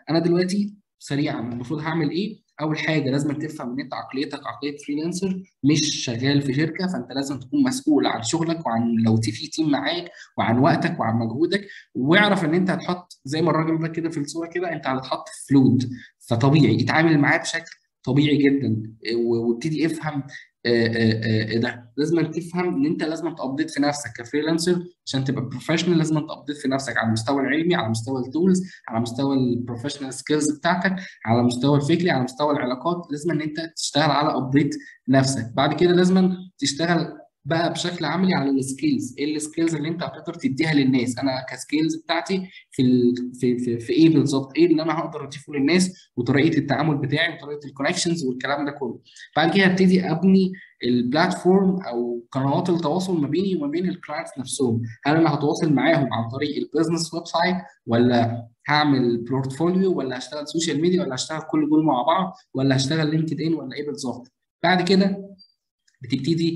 انا دلوقتي سريعا المفروض هعمل ايه اول حاجه لازم تفهم ان انت عقليتك عقليه فريلانسر مش شغال في شركه فانت لازم تكون مسؤول عن شغلك وعن لو في تيم معاك وعن وقتك وعن مجهودك واعرف ان انت هتحط زي ما الراجل ده كده في الصوره كده انت هتحط في فلود فطبيعي اتعامل معاه بشكل طبيعي جدا وابتدي افهم ده لازم تفهم ان انت لازم تابديت في نفسك كفريلانسر عشان تبقى بروفيشنال لازم تابديت في نفسك على المستوى العلمي على مستوى التولز على مستوى البروفيشنال سكيلز بتاعتك على المستوى الفكري على مستوى العلاقات لازم ان انت تشتغل على ابديت نفسك بعد كده لازم تشتغل بقى بشكل عملي على السكيلز ايه السكيلز اللي انت هتقدر تديها للناس انا كسكيلز بتاعتي في ال... في في, في ايه بالظبط ايه اللي انا هقدر اضيفه للناس وطريقه التعامل بتاعي وطريقه الكونكشنز والكلام ده كله بعد كده هبتدي ابني البلاتفورم او قنوات التواصل ما بيني وما بين الكلاينتس نفسهم هل انا هتواصل معاهم عن طريق البيزنس ويب سايت ولا هعمل بورتفوليو ولا هشتغل سوشيال ميديا ولا هشتغل كل دول مع بعض ولا هشتغل لينكد ان ولا ايه بالظبط بعد كده بتبتدي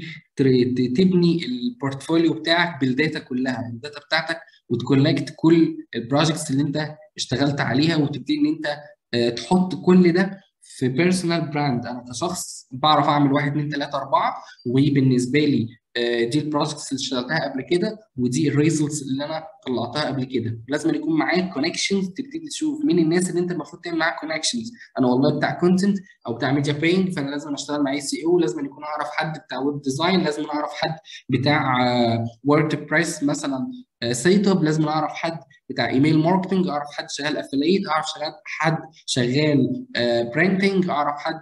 تبني البورتفوليو بتاعك بالداتا كلها الداتا بتاعتك وتكولكت كل البروجكتس اللي انت اشتغلت عليها وتبتدي ان انت تحط كل ده في بيرسونال براند انا كشخص بعرف اعمل واحد اثنين ثلاثه اربعه وبالنسبه لي دي البروجكتس اللي اشتغلتها قبل كده ودي الريزلتس اللي انا طلعتها قبل كده لازم يكون معاك كونكشنز تبتدي تشوف مين الناس اللي انت المفروض تعمل معاها كونكشنز انا والله بتاع كونتنت او بتاع ميديا باينج فانا لازم اشتغل مع اي سي او لازم يكون اعرف حد بتاع ويب ديزاين لازم اعرف حد بتاع وورد برايس مثلا سيت اب لازم اعرف حد بتاع ايميل ماركتنج اعرف حد شغال افليت اعرف شغال حد شغال برينتنج اعرف حد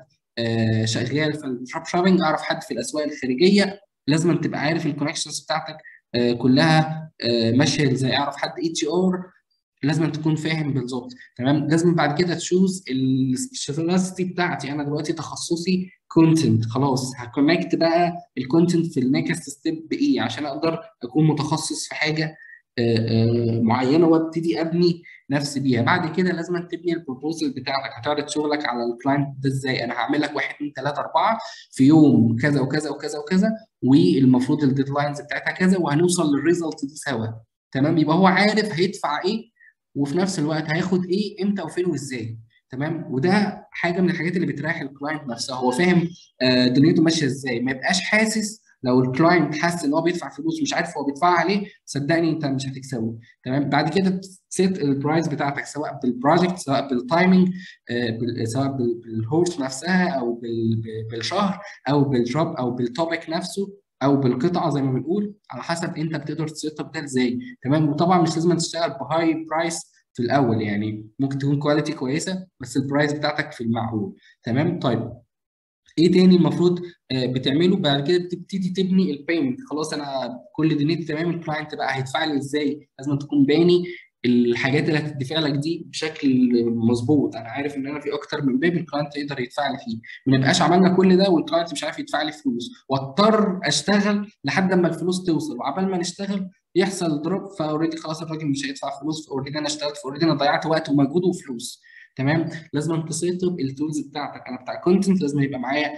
شغال في الدروب شوبينج اعرف حد في الاسواق الخارجيه لازم تبقى عارف الكونكشنز بتاعتك كلها ماشيه ازاي اعرف حد اي تي ار لازم تكون فاهم بالظبط تمام لازم بعد كده تشوز السبيشاليتي بتاعتي انا دلوقتي تخصصي كونتنت خلاص هكونكت بقى الكونتنت في النكست ستيب بايه عشان اقدر اكون متخصص في حاجه معينه وابتدي ابني نفسي بيها بعد كده لازم تبني البروبوزل بتاعتك هتعرض شغلك على الكلاينت ده ازاي انا هعمل لك واحد اثنين ثلاثه اربعه في يوم كذا وكذا وكذا وكذا والمفروض الديدلاينز بتاعتها كذا وهنوصل للريزلت دي سوا تمام يبقى هو عارف هيدفع ايه وفي نفس الوقت هياخد ايه امتى وفين وازاي تمام وده حاجه من الحاجات اللي بتريح الكلاينت نفسها هو فاهم دنيته ماشيه ازاي ما يبقاش حاسس لو الكلاينت حس ان هو بيدفع فلوس مش عارف هو بيدفعها عليه صدقني انت مش هتكسبه تمام بعد كده تسيت البرايس بتاعتك سواء بالبروجكت سواء بالتايمنج سواء بالهورس نفسها او بالشهر او بالجوب او بالتوبيك نفسه او بالقطعه زي ما بنقول على حسب انت بتقدر تسيت اب ده ازاي تمام وطبعا مش لازم تشتغل بهاي برايس في الاول يعني ممكن تكون كواليتي كويسه بس البرايس بتاعتك في المعقول تمام طيب ايه تاني المفروض بتعمله بعد كده بتبتدي تبني البيمنت خلاص انا كل دنيتي تمام الكلاينت بقى هيدفع لي ازاي لازم تكون باني الحاجات اللي هتدفع لك دي بشكل مظبوط انا عارف ان انا في اكتر من باب الكلاينت يقدر يدفع لي فيه ما نبقاش عملنا كل ده والكلاينت مش عارف يدفع لي فلوس واضطر اشتغل لحد اما الفلوس توصل وعبال ما نشتغل يحصل دروب فاوريدي خلاص الراجل مش هيدفع فلوس فاوريدي انا اشتغلت فاوريدي انا ضيعت وقت ومجهود وفلوس تمام لازم تسيطب التولز بتاعتك انا بتاع كونتنت لازم يبقى معايا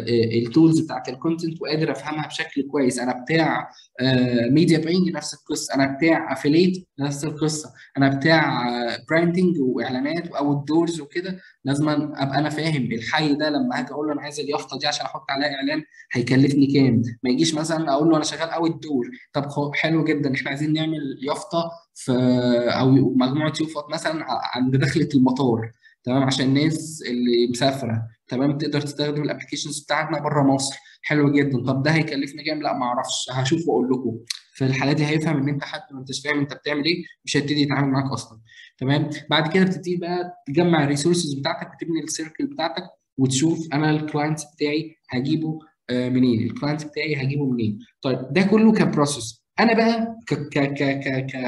التولز بتاعت الكونتنت وقادر افهمها بشكل كويس انا بتاع ميديا باينج نفس القصه انا بتاع افيليت نفس القصه انا بتاع براندنج واعلانات واوت دورز وكده لازم ابقى انا فاهم الحي ده لما هاجي اقول له انا عايز اليافطه دي عشان احط عليها اعلان هيكلفني كام ما يجيش مثلا اقول له انا شغال اوت دور طب حلو جدا احنا عايزين نعمل يافطه في او مجموعه يافط مثلا عند دخله المطار تمام عشان الناس اللي مسافره تمام تقدر تستخدم الابلكيشنز بتاعتنا بره مصر حلو جدا طب ده هيكلفني كام لا ما اعرفش هشوف واقول لكم في الحالات دي هيفهم ان انت حتى ما انتش فاهم انت بتعمل ايه مش هيبتدي يتعامل معاك اصلا تمام بعد كده بتبتدي بقى تجمع الريسورسز بتاعتك وتبني السيركل بتاعتك وتشوف انا الكلاينتس بتاعي هجيبه منين الكلاينتس بتاعي هجيبه منين طيب ده كله كبروسيس انا بقى ك ك ك ك, ك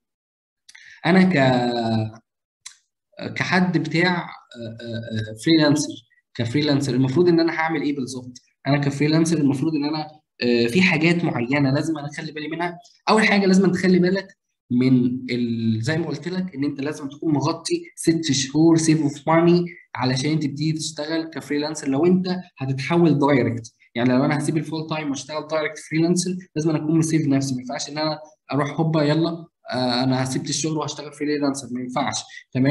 انا ك كحد بتاع فريلانسر كفريلانسر المفروض ان انا هعمل ايه بالظبط انا كفريلانسر المفروض ان انا في حاجات معينه لازم انا اخلي بالي منها اول حاجه لازم تخلي بالك من ال... زي ما قلت لك ان انت لازم تكون مغطي ست شهور سيف اوف ماني علشان تبتدي تشتغل كفريلانسر لو انت هتتحول دايركت يعني لو انا هسيب الفول تايم واشتغل دايركت فريلانسر لازم أنا اكون مسيف نفسي ما ينفعش ان انا اروح هوبا يلا آه انا سبت الشغل وهشتغل فريلانسر ما ينفعش تمام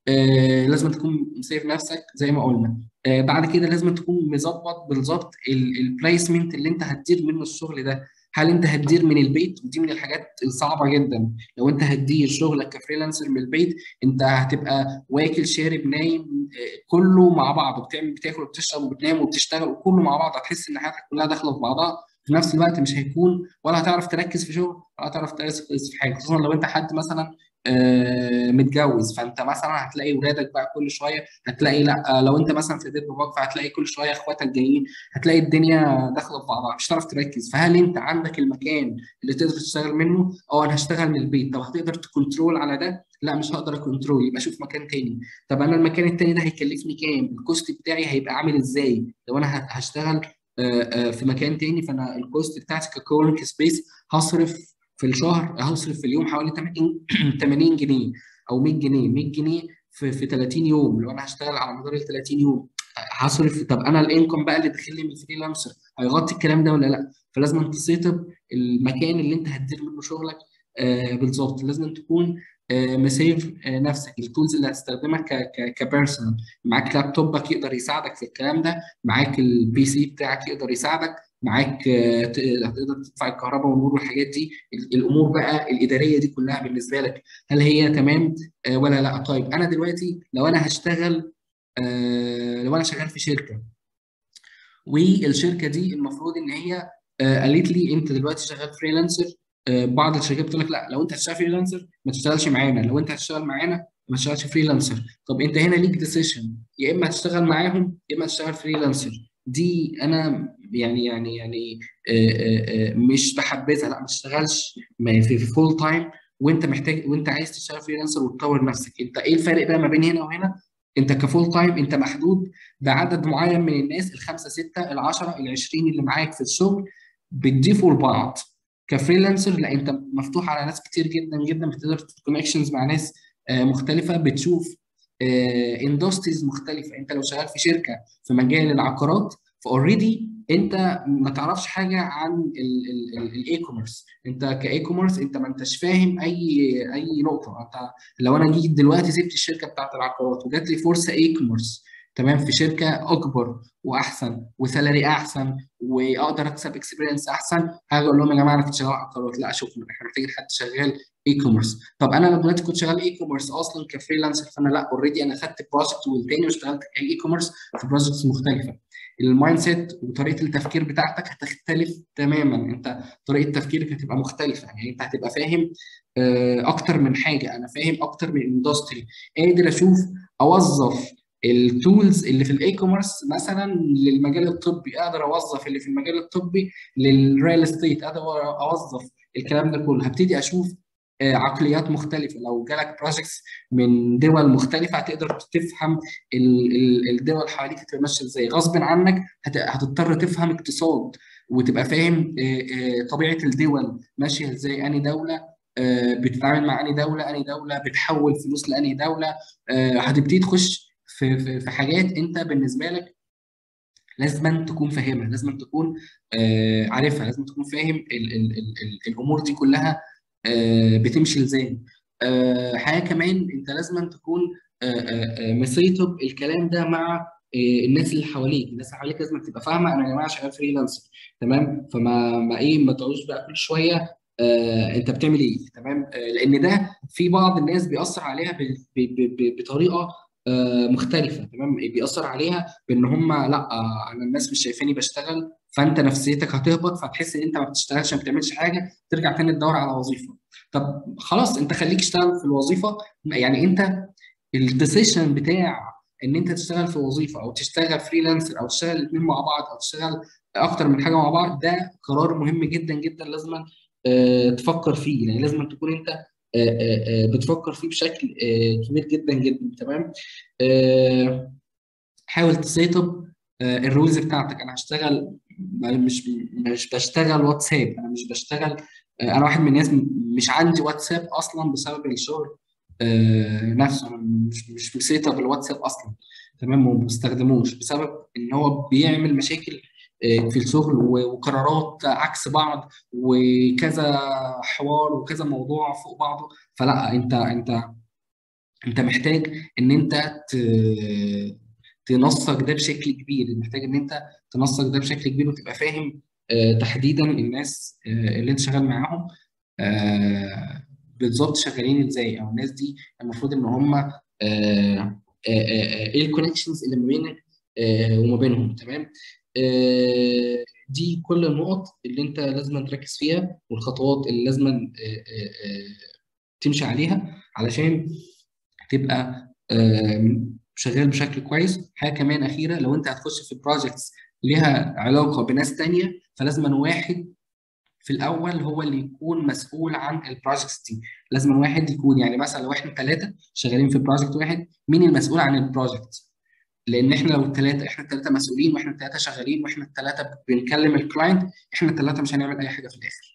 آه لازم تكون مسيف نفسك زي ما قلنا آه بعد كده لازم تكون مظبط بالظبط البليسمنت اللي انت هتدير منه الشغل ده هل انت هتدير من البيت ودي من الحاجات الصعبه جدا لو انت هتدير شغلك كفريلانسر من البيت انت هتبقى واكل شارب نايم آه، كله مع بعض بتعمل بتاكل وبتشرب وبتنام وبتشتغل وكله مع بعض هتحس ان حياتك كلها داخله في بعضها في نفس الوقت مش هيكون ولا هتعرف تركز في شغل ولا هتعرف تركز في حاجه خصوصا لو انت حد مثلا آه، متجوز فانت مثلا هتلاقي ولادك بقى كل شويه هتلاقي لا لو انت مثلا في بيت باباك فهتلاقي كل شويه اخواتك جايين هتلاقي الدنيا داخله في بعضها مش هتعرف تركز فهل انت عندك المكان اللي تقدر تشتغل منه اه انا هشتغل من البيت طب هتقدر تكنترول على ده لا مش هقدر اكنترول يبقى اشوف مكان تاني طب انا المكان التاني ده هيكلفني كام الكوست بتاعي هيبقى عامل ازاي لو انا هشتغل آه، آه، في مكان تاني فانا الكوست بتاعتي ككورنك سبيس هصرف في الشهر هصرف في اليوم حوالي 80 جنيه او 100 جنيه 100 جنيه في في 30 يوم لو انا هشتغل على مدار ال 30 يوم هصرف طب انا الانكم بقى اللي داخل لي من الفريلانسر هيغطي الكلام ده ولا لا فلازم تسيطب المكان اللي انت هتدير منه شغلك آه بالظبط لازم تكون آه مسيف آه نفسك التولز اللي هتستخدمها كبيرسونال معاك لابتوبك يقدر يساعدك في الكلام ده معاك البي سي بتاعك يقدر يساعدك معاك آه، هتقدر تدفع الكهرباء والنور والحاجات دي الامور بقى الاداريه دي كلها بالنسبه لك هل هي تمام آه، ولا لا طيب انا دلوقتي لو انا هشتغل آه، لو انا شغال في شركه والشركه دي المفروض ان هي قالت لي انت دلوقتي شغال فريلانسر بعض الشركات بتقول لك لا لو انت هتشتغل فريلانسر ما تشتغلش معانا لو انت هتشتغل معانا ما تشتغلش فريلانسر طب انت هنا ليك ديسيشن يا اما هتشتغل معاهم يا اما هتشتغل فريلانسر دي انا يعني يعني يعني آه، آه، آه، مش بحبذها لا ما تشتغلش في فول تايم وانت محتاج وانت عايز تشتغل فريلانسر وتطور نفسك انت ايه الفرق بقى ما بين هنا وهنا انت كفول تايم انت محدود بعدد معين من الناس الخمسه سته العشره العشرين اللي معاك في الشغل بتضيفوا لبعض كفريلانسر لا انت مفتوح على ناس كتير جدا جدا بتقدر كونكشنز مع ناس مختلفه بتشوف اندستريز مختلفه انت لو شغال في شركه في مجال العقارات فاوريدي انت ما تعرفش حاجه عن الاي كوميرس انت كاي كوميرس انت ما انتش فاهم اي اي نقطه انت لو انا جيت دلوقتي سبت الشركه بتاعت العقارات وجات لي فرصه اي كوميرس تمام في شركه اكبر واحسن وسالري احسن واقدر اكسب اكسبيرينس احسن هاجي اقول لهم يا جماعه انا كنت شغال عقارات لا شكرا احنا محتاجين حد شغال اي كوميرس طب انا لو دلوقتي كنت شغال اي كوميرس اصلا كفريلانسر فانا لا اوريدي انا خدت بروجكت والتاني واشتغلت اي كوميرس في بروجكتس مختلفه المايند سيت وطريقه التفكير بتاعتك هتختلف تماما انت طريقه تفكيرك هتبقى مختلفه يعني انت هتبقى فاهم آه، اكتر من حاجه انا فاهم اكتر من اندستري قادر اشوف اوظف التولز اللي في الاي كوميرس مثلا للمجال الطبي اقدر اوظف اللي في المجال الطبي للريال استيت اقدر اوظف الكلام ده كله هبتدي اشوف آه، عقليات مختلفه لو جالك بروجكتس من دول مختلفه هتقدر تفهم الدول حواليك هتبقى ماشيه ازاي غصب عنك هتضطر تفهم اقتصاد وتبقى فاهم آه، آه، طبيعه الدول ماشيه ازاي اني دوله بتتعامل مع اني دوله اني دوله بتحول فلوس لاني دوله هتبتدي تخش في في في حاجات انت بالنسبه لك لازم تكون فاهمها لازم تكون عارفها لازم تكون فاهم ال ال ال الامور دي كلها آه، بتمشي ازاي آه، حاجه كمان انت لازم تكون آه، مسيطر الكلام ده مع الناس اللي حواليك الناس اللي حواليك لازم تبقى فاهمه انا يا جماعه شغال فريلانسر تمام فما ما ايه ما تقعدوش بقى كل شويه آه انت بتعمل ايه تمام آه لان ده في بعض الناس بيأثر عليها بطريقه آه مختلفه تمام بيأثر عليها بان هم لا انا الناس مش شايفاني بشتغل فانت نفسيتك هتهبط فتحس ان انت ما بتشتغلش ما بتعملش حاجه ترجع تاني تدور على وظيفه طب خلاص انت خليك اشتغل في الوظيفه يعني انت الديسيشن بتاع ان انت تشتغل في وظيفه او تشتغل فريلانسر او تشتغل الاثنين مع بعض او تشتغل اكتر من حاجه مع بعض ده قرار مهم جدا جدا لازم آه، تفكر فيه يعني لازم تكون انت آه، آه، بتفكر فيه بشكل كبير جدا جدا تمام حاول تسيطب الرولز بتاعتك انا هشتغل مش مش بشتغل واتساب انا مش بشتغل انا واحد من الناس مش عندي واتساب اصلا بسبب الشغل آه، نفسه انا مش مش مسيطر بالواتساب اصلا تمام وما بستخدموش بسبب ان هو بيعمل مشاكل آه، في الشغل وقرارات عكس بعض وكذا حوار وكذا موضوع فوق بعضه فلا انت انت انت محتاج ان انت ت- تنسق ده بشكل كبير محتاج ان انت تنسق ده بشكل كبير وتبقى فاهم آه، تحديدا الناس آه، اللي انت شغال معاهم آه، بالظبط شغالين ازاي او الناس دي المفروض ان هم آه، آه، آه، آه، ايه الكونكشنز اللي ما بينك آه، وما بينهم تمام آه، دي كل النقط اللي انت لازم تركز فيها والخطوات اللي لازم آه، آه، آه، تمشي عليها علشان تبقى آم، شغال بشكل كويس حاجه كمان اخيره لو انت هتخش في بروجكتس ليها علاقه بناس تانية فلازم واحد في الاول هو اللي يكون مسؤول عن البروجكتس دي لازم واحد يكون يعني مثلا لو احنا ثلاثه شغالين في بروجكت واحد مين المسؤول عن البروجكت لان احنا لو الثلاثه احنا الثلاثه مسؤولين واحنا الثلاثه شغالين واحنا الثلاثه بنكلم الكلاينت احنا الثلاثه مش هنعمل اي حاجه في الاخر